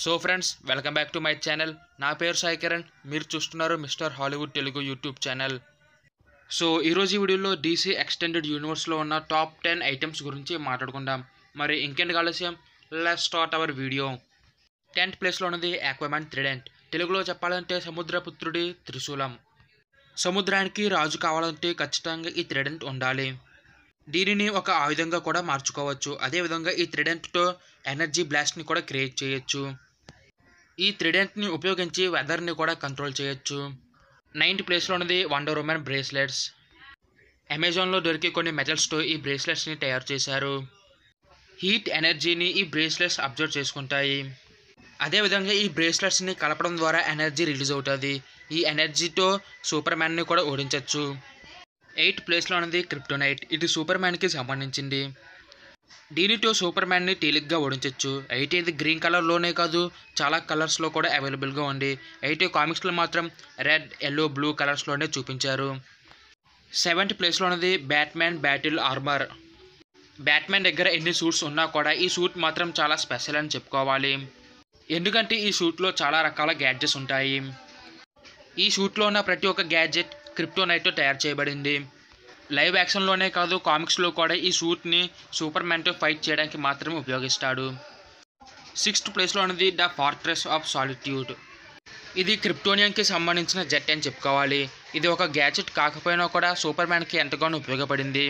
so friends welcome back to my channel నా పేరు సాయి కిరణ్ మీరు చూస్తున్నారు mister Hollywood Telugu YouTube channel so ఈరోజు ఈ వీడియోలో డీసీ ఎక్స్టెండెడ్ యూనివర్స్లో ఉన్న టాప్ టెన్ ఐటమ్స్ గురించి మాట్లాడుకుందాం మరి ఇంకెందుకు ఆలస్యం let start our video tenth ప్లేస్లో ఉన్నది ఆక్వామాన్ త్రిడెంట్ తెలుగులో చెప్పాలంటే సముద్రపుత్రుడి త్రిశూలం సముద్రానికి రాజు కావాలంటే ఖచ్చితంగా ఈ త్రిడెంట్ ఉండాలి దీనిని ఒక ఆయుధంగా కూడా మార్చుకోవచ్చు అదేవిధంగా ఈ త్రిడెంట్తో ఎనర్జీ బ్లాస్ట్ని కూడా క్రియేట్ చేయొచ్చు ఈ త్రిడెంట్ని ఉపయోగించి వెదర్ని కూడా కంట్రోల్ చేయొచ్చు నైన్త్ ప్లేస్లో ఉన్నది వండర్ ఉమెన్ బ్రేస్లెట్స్ అమెజాన్లో దొరికే కొన్ని మెటల్స్తో ఈ బ్రేస్లెట్స్ని తయారు చేశారు హీట్ ఎనర్జీని ఈ బ్రేస్లెట్స్ అబ్జర్వ్ చేసుకుంటాయి అదేవిధంగా ఈ బ్రేస్లెట్స్ని కలపడం ద్వారా ఎనర్జీ రిలీజ్ అవుతుంది ఈ ఎనర్జీతో సూపర్ మ్యాన్ని కూడా ఓడించవచ్చు ఎయిత్ ప్లేస్లో ఉన్నది క్రిప్టోనైట్ ఇది సూపర్ మ్యాన్కి సంబంధించింది దీనితో సూపర్ మ్యాన్ని తేలిగ్గా ఓడించవచ్చు అయితే ఇది గ్రీన్ కలర్లోనే కాదు చాలా కలర్స్లో కూడా అవైలబుల్గా ఉంది అయితే కామిక్స్లో మాత్రం రెడ్ ఎల్లో బ్లూ కలర్స్లోనే చూపించారు సెవెంత్ ప్లేస్లో ఉన్నది బ్యాట్మ్యాన్ బ్యాటిల్ ఆర్మర్ బ్యాట్మ్యాన్ దగ్గర ఎన్ని సూట్స్ ఉన్నా కూడా ఈ సూట్ మాత్రం చాలా స్పెషల్ అని చెప్పుకోవాలి ఎందుకంటే ఈ సూట్లో చాలా రకాల గ్యాడ్జెట్స్ ఉంటాయి ఈ షూట్లో ఉన్న ప్రతి ఒక్క గ్యాడ్జెట్ క్రిప్టోనైట్తో తయారు చేయబడింది లైవ్ యాక్షన్లోనే కాదు కామిక్స్లో కూడా ఈ సూట్ని సూపర్ మ్యాన్తో ఫైట్ చేయడానికి మాత్రమే ఉపయోగిస్తాడు సిక్స్త్ ప్లేస్లో ఉన్నది ద ఫార్ట్రెస్ ఆఫ్ సాలిట్యూడ్ ఇది క్రిప్టోనియంకి సంబంధించిన జెట్ అని చెప్పుకోవాలి ఇది ఒక గ్యాడ్జెట్ కాకపోయినా కూడా సూపర్ మ్యాన్కి ఎంతగానో ఉపయోగపడింది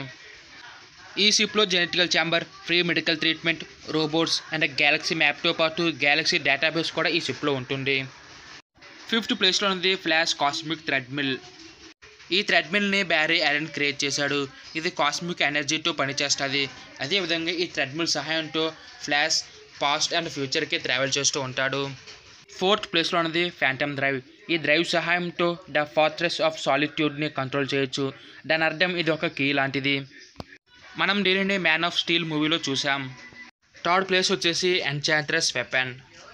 ఈ షిప్లో genetical chamber free medical treatment robots and galaxy మ్యాప్తో పాటు గ్యాలక్సీ డేటాబేస్ కూడా ఈ షిప్లో ఉంటుంది ఫిఫ్త్ ప్లేస్లో ఉంది ఫ్లాష్ కాస్మిక్ థ్రెడ్మిల్ ఈ థ్రెడ్మిల్ని బ్యారీ ఐరన్ క్రియేట్ చేశాడు ఇది కాస్మిక్ ఎనర్జీతో పనిచేస్తుంది అదేవిధంగా ఈ థ్రెడ్మిల్ సహాయంతో ఫ్లాష్ పాస్ట్ అండ్ ఫ్యూచర్కి ట్రావెల్ చేస్తూ ఉంటాడు ఫోర్త్ ప్లేస్లో ఉన్నది ఫ్యాంటమ్ డ్రైవ్ ఈ డ్రైవ్ సహాయంతో ద ఫార్ట్రెస్ ఆఫ్ సాలిట్యూడ్ని కంట్రోల్ చేయొచ్చు దాని అర్థం ఇది ఒక కీ లాంటిది మనం దీనిని మ్యాన్ ఆఫ్ స్టీల్ మూవీలో చూసాం థర్డ్ ప్లేస్ వచ్చేసి ఎన్చాంట్రస్ వెపన్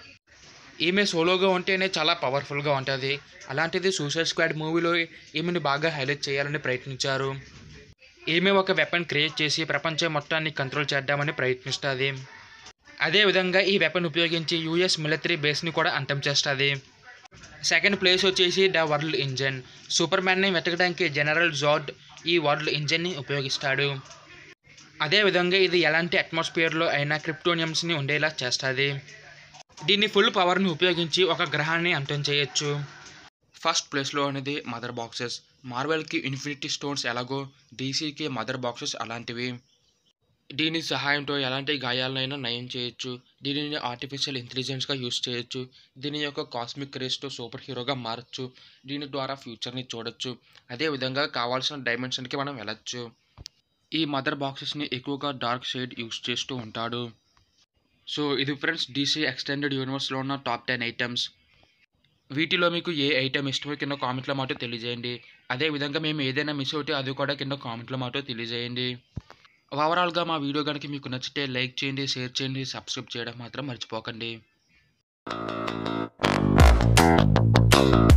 ఈమె సోలోగా ఉంటేనే చాలా పవర్ఫుల్గా ఉంటుంది అలాంటిది సూసైడ్ స్క్వాడ్ మూవీలో ఈమెను బాగా హైలైట్ చేయాలని ప్రయత్నించారు ఈమె ఒక వెపన్ క్రియేట్ చేసి ప్రపంచం మొత్తాన్ని కంట్రోల్ చేద్దామని ప్రయత్నిస్తుంది అదేవిధంగా ఈ వెపన్ ఉపయోగించి యూఎస్ మిలిటరీ బేస్ని కూడా అంతం చేస్తుంది సెకండ్ ప్లేస్ వచ్చేసి ద వరల్డ్ ఇంజన్ సూపర్ మ్యాన్ని వెతకడానికి జనరల్ జార్డ్ ఈ వరల్డ్ ఇంజన్ని ఉపయోగిస్తాడు అదేవిధంగా ఇది ఎలాంటి అట్మాస్ఫియర్లో అయినా క్రిప్టోనియమ్స్ని ఉండేలా చేస్తుంది దీన్ని ఫుల్ పవర్ని ఉపయోగించి ఒక గ్రహాన్ని అంతం చేయొచ్చు ఫస్ట్ ప్లేస్లో అనేది మదర్ బాక్సెస్ మార్వెల్కి ఇన్ఫినిటీ స్టోన్స్ ఎలాగో డీసీకి మదర్ బాక్సెస్ అలాంటివి దీని సహాయంతో ఎలాంటి గాయాలనైనా నయం చేయొచ్చు దీనిని ఆర్టిఫిషియల్ ఇంటెలిజెన్స్గా యూస్ చేయొచ్చు దీని యొక్క కాస్మిక్ రేస్తో సూపర్ హీరోగా మారచ్చు దీని ద్వారా ఫ్యూచర్ని చూడొచ్చు అదేవిధంగా కావాల్సిన డైమెన్షన్కి మనం వెళ్ళొచ్చు ఈ మదర్ బాక్సెస్ని ఎక్కువగా డార్క్ షేడ్ యూస్ చేస్తూ ఉంటాడు సో ఇది ఫ్రెండ్స్ డీసీ ఎక్స్టెండెడ్ యూనివర్స్లో ఉన్న టాప్ టెన్ ఐటమ్స్ వీటిలో మీకు ఏ ఐటమ్ ఇష్టమో కింద కామెంట్లో మాటో తెలియజేయండి అదేవిధంగా మేము ఏదైనా మిస్ అవుతే అది కూడా కింద కామెంట్లో మాటో తెలియజేయండి ఓవరాల్గా మా వీడియో కనుక మీకు నచ్చితే లైక్ చేయండి షేర్ చేయండి సబ్స్క్రైబ్ చేయడం మాత్రం మర్చిపోకండి